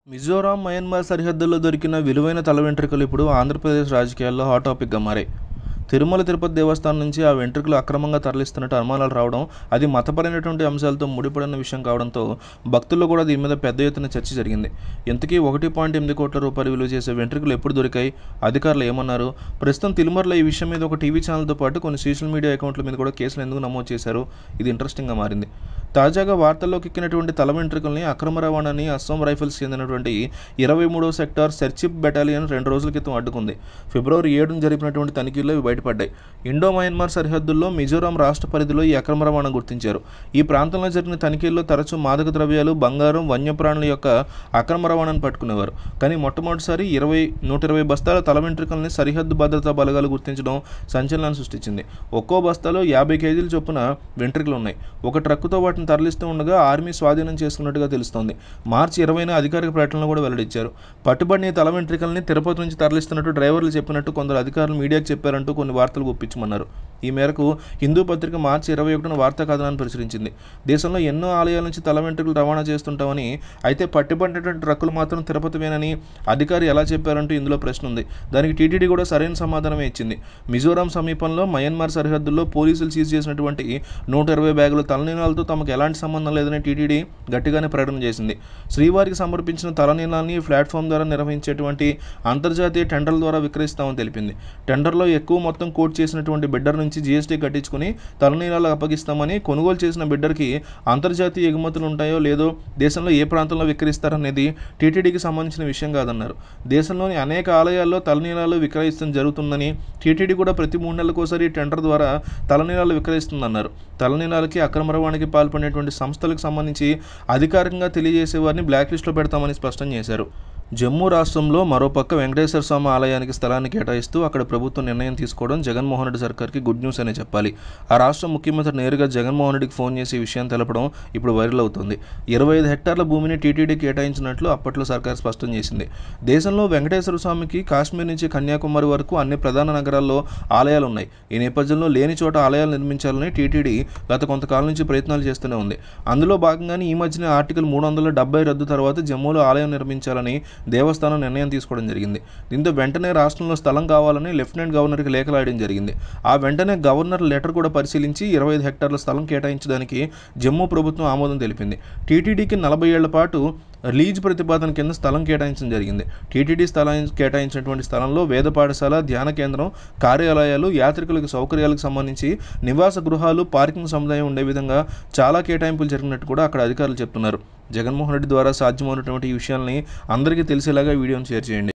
Mizoram Myanmar సరిహద్దుల్లో దొరికిన విలువైన తల వెంట్రుకలు ఇప్పుడు ఆంధ్రప్రదేశ్ రాజకీయాల్లో హాట్ టాపిక్గా మారాయి తిరుమల తిరుపతి దేవస్థానం నుంచి ఆ వెంట్రుకలు అక్రమంగా తరలిస్తున్నట్టు అనుమానాలు రావడం అది మతపరమైనటువంటి అంశాలతో ముడిపడిన విషయం కావడంతో భక్తుల్లో కూడా దీని మీద పెద్ద ఎత్తున చర్చ జరిగింది ఇంతకీ ఒకటి పాయింట్ ఎనిమిది కోట్ల రూపాయలు విలువ చేసే వెంట్రుకలు ఎప్పుడు దొరికాయి అధికారులు ఏమన్నారు ప్రస్తుతం తిరుమలలో ఈ విషయం మీద ఒక టీవీ ఛానల్తో పాటు కొన్ని సోషల్ మీడియా అకౌంట్ల మీద కూడా కేసులు ఎందుకు నమోదు చేశారు ఇది ఇంట్రెస్టింగ్గా మారింది తాజాగా వార్తల్లోకి ఎక్కినటువంటి తల వెంట్రుకల్ని అక్రమ రవాణాని అస్సాం రైఫిల్స్ చెందినటువంటి ఇరవై మూడో సెక్టార్ సెర్చిప్ బెటాలియన్ రెండు రోజుల క్రితం అడ్డుకుంది ఫిబ్రవరి ఏడున జరిపినటువంటి తనిఖీల్లో ఇవి బయటపడ్డాయి ఇండో మయన్మార్ సరిహద్దుల్లో మిజోరాం రాష్ట్ర పరిధిలో ఈ అక్రమ రవాణా గుర్తించారు ఈ ప్రాంతంలో జరిగిన తనిఖీల్లో తరచూ మాదక ద్రవ్యాలు బంగారం వన్యప్రాణుల యొక్క అక్రమ రవాణాను పట్టుకునేవారు కానీ మొట్టమొదటిసారి ఇరవై నూట ఇరవై బస్తాల తల వెంట్రుకల్ని సరిహద్దు భద్రతా బలగాలు గుర్తించడం సంచలనాన్ని సృష్టించింది ఒక్కో బస్తాలో యాభై కేజీల చొప్పున వెంట్రుకలు ఉన్నాయి ఒక ట్రక్కుతో వాటిని తరలిస్తూ ఉండగా ఆర్మీ స్వాధీనం చేసుకున్నట్టుగా తెలుస్తోంది మార్చి ఇరవైన అధికారిక ప్రకటనలో కూడా వెల్లడించారు పట్టుబడిన ఈ తల వెంట్రుకల్ని తిరుపతి నుంచి తరలిస్తున్నట్టు డ్రైవర్లు చెప్పినట్టు కొందరు అధికారులు మీడియాకు చెప్పారంటూ కొన్ని వార్తలు గుప్పించమన్నారు ఈ మేరకు హిందూ పత్రిక మార్చి ఇరవై ఒకటిన వార్తా కథనాన్ని ప్రచురించింది దేశంలో ఎన్నో ఆలయాల నుంచి తల వెంట్రుకలు రవాణా చేస్తుంటామని అయితే పట్టుబడినటువంటి ట్రక్కులు మాత్రం తిరుపతివేనని అధికారి ఎలా చెప్పారంటూ ఇందులో ప్రశ్న ఉంది దానికి టీటీడీ కూడా సరైన సమాధానమే ఇచ్చింది మిజోరాం సమీపంలో మయన్మార్ సరిహద్దుల్లో పోలీసులు సీజ్ చేసినటువంటి నూట ఇరవై బ్యాగుల తలనీలాలతో తమకు ఎలాంటి సంబంధం లేదని టీటీడీ గట్టిగానే ప్రకటన చేసింది శ్రీవారికి సమర్పించిన తలనీలాల్ని ప్లాట్ఫామ్ ద్వారా నిర్వహించేటువంటి అంతర్జాతీయ టెండర్ల ద్వారా విక్రయిస్తామని తెలిపింది టెండర్లో ఎక్కువ మొత్తం కోట్ చేసినటువంటి బిడ్డర్ నుంచి జీఎస్టీ కట్టించుకుని తలనీలాలు అప్పగిస్తామని కొనుగోలు చేసిన బిడ్డర్కి అంతర్జాతీయ ఎగుమతులు ఉంటాయో లేదో దేశంలో ఏ ప్రాంతంలో విక్రయిస్తారనేది టీటీడీకి సంబంధించిన విషయం కాదన్నారు దేశంలోని అనేక ఆలయాల్లో తలనీలాలు విక్రయిస్తాం జరుగుతుందని టీటీడీ కూడా ప్రతి మూడు నెలలకోసారి టెండర్ ద్వారా తలనీలాలు విక్రయిస్తుందన్నారు తలనీలాలకి అక్రమ రవాణాకి పాల్పడినటువంటి సంస్థలకు సంబంధించి అధికారికంగా తెలియజేసే వారిని బ్లాక్ లిస్టులో పెడతామని స్పష్టం చేశారు జమ్మూ రాష్ట్రంలో మరోపక్క వెంకటేశ్వర స్వామి ఆలయానికి స్థలాన్ని కేటాయిస్తూ అక్కడ ప్రభుత్వం నిర్ణయం తీసుకోవడం జగన్మోహన్ రెడ్డి సర్కార్కి గుడ్ న్యూస్ అనే చెప్పాలి ఆ రాష్ట్ర ముఖ్యమంత్రి నేరుగా జగన్మోహన్ రెడ్డికి ఫోన్ చేసి ఈ విషయం తెలపడం ఇప్పుడు వైరల్ అవుతుంది ఇరవై ఐదు హెక్టార్ల భూమిని టీటీడీ కేటాయించినట్లు అప్పట్లో సర్కార్ స్పష్టం చేసింది దేశంలో వెంకటేశ్వర స్వామికి కాశ్మీర్ నుంచి కన్యాకుమారి వరకు అన్ని ప్రధాన నగరాల్లో ఆలయాలు ఉన్నాయి ఈ నేపథ్యంలో లేని చోట ఆలయాలు నిర్మించాలని టీటీడీ గత కొంతకాలం నుంచి ప్రయత్నాలు చేస్తూనే ఉంది అందులో భాగంగానే ఈ మధ్యన ఆర్టికల్ మూడు వందల డెబ్బై రద్దు తర్వాత జమ్మూలో ఆలయం నిర్మించాలని దేవస్థానం నిర్ణయం తీసుకోవడం జరిగింది దీంతో వెంటనే రాష్ట్రంలో స్థలం కావాలని లెఫ్టినెంట్ గవర్నర్కి లేఖ రాయడం జరిగింది ఆ వెంటనే గవర్నర్ లెటర్ కూడా పరిశీలించి ఇరవై ఐదు హెక్టార్ల స్థలం కేటాయించడానికి జమ్మూ ప్రభుత్వం ఆమోదం తెలిపింది టీటీడీకి నలభై ఏళ్ల పాటు లీజ్ ప్రతిపాదన కింద స్థలం కేటాయించడం జరిగింది టీటీడీ స్థలం కేటాయించినటువంటి స్థలంలో వేద పాఠశాల ధ్యాన కేంద్రం కార్యాలయాలు యాత్రికులకు సౌకర్యాలకు సంబంధించి నివాస గృహాలు పార్కింగ్ సముదాయం ఉండే విధంగా చాలా కేటాయింపులు జరిగినట్టు కూడా అక్కడ అధికారులు చెప్తున్నారు జగన్మోహన్ రెడ్డి ద్వారా సాధ్యమైనటువంటి ఈ విషయాల్ని అందరికీ తెలిసేలాగా ఈ వీడియోని షేర్ చేయండి